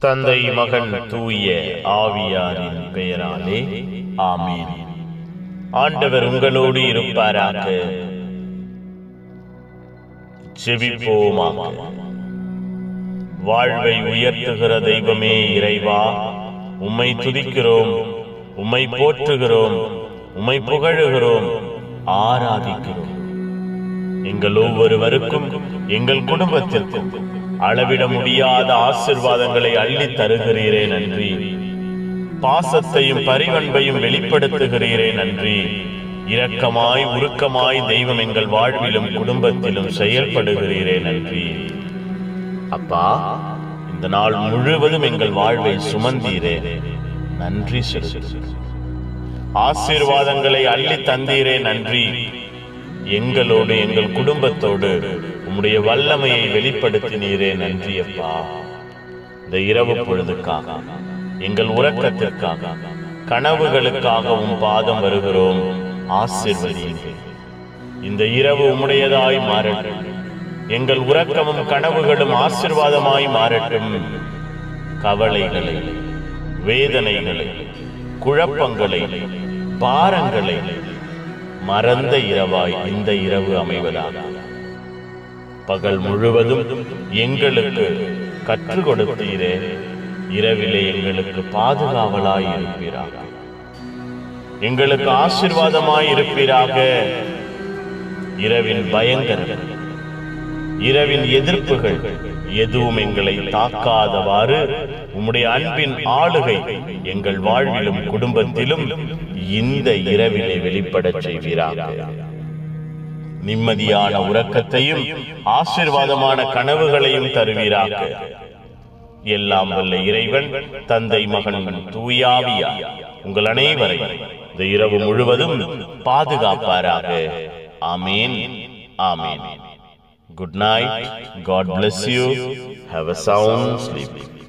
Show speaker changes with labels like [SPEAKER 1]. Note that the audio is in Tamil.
[SPEAKER 1] தந்தை மகன் தூய ஆவியாரின் பெயராலே ஆமீன் ஆண்டவர் உங்களோடு இருப்பாராக ஜெபிப்போமாக வாழ்வை உயர்த்துகிற தெய்வமே இறைவா உம்மை துதிக்கிறோம் உம்மை போற்றுகிறோம் உம்மை புகழுகிறோம் ஆராதிக்கிறோம் எங்கள் ஒவ்வொருவருக்கும் எங்கள் குடும்பத்திற்கும் அளவிட முடியாத ஆசிர்வாதங்களை அள்ளி தருகிறீரே நன்றி பாசத்தையும் பரிவன்பையும் வெளிப்படுத்துகிறீரே நன்றி இரக்கமாய் உருக்கமாய் தெய்வம் எங்கள் வாழ்விலும் குடும்பத்திலும் செயல்படுகிறீரே நன்றி அப்பா இந்த நாள் முழுவதும் எங்கள் வாழ்வை சுமந்தீரே நன்றி செலுத்துகிறோம் ஆசீர்வாதங்களை அள்ளி தந்தீரே நன்றி எங்களோடு எங்கள் குடும்பத்தோடு உம்முடைய வல்லமையை வெளிப்படுத்தினீரே நன்றி அப்பா இந்த இரவு பொழுதுக்காக எங்கள் உறக்கத்திற்காக கனவுகளுக்காக உம் பாதம் வருகிறோம் ஆசிர்வதியுங்கள் இந்த இரவு உம்முடையதாய் மாறட்டும் எங்கள் உறக்கமும் கனவுகளும் ஆசிர்வாதமாய் மாறட்டும் கவலைகளை வேதனைகளை குழப்பங்களை பாரங்களை மறந்த இரவாய் இந்த இரவு அமைவதாக பகல் முழுவதும் எங்களுக்கு கற்றுக் கொடுத்தீரே இரவிலே எங்களுக்கு பாதுகாவலாய் இருப்பீராக எங்களுக்கு ஆசிர்வாதமாய் இருப்பீராக இரவின் பயங்கரம் இரவின் எதிர்ப்புகள் எதுவும் எங்களை தாக்காதவாறு உம்முடைய அன்பின் ஆளுகை எங்கள் வாழ்விலும் குடும்பத்திலும் இந்த இரவிலே வெளிப்படச் செய்வீராக நிம்மதியான உறக்கத்தையும் ஆசிர்வாதமான கனவுகளையும் தருவீராக எல்லாம் வல்ல இறைவன் தந்தை மகன் தூயாவியா உங்கள் அனைவரை இந்த இரவு முழுவதும் பாதுகாப்பாராக amen amen good night God bless you have a sound sleep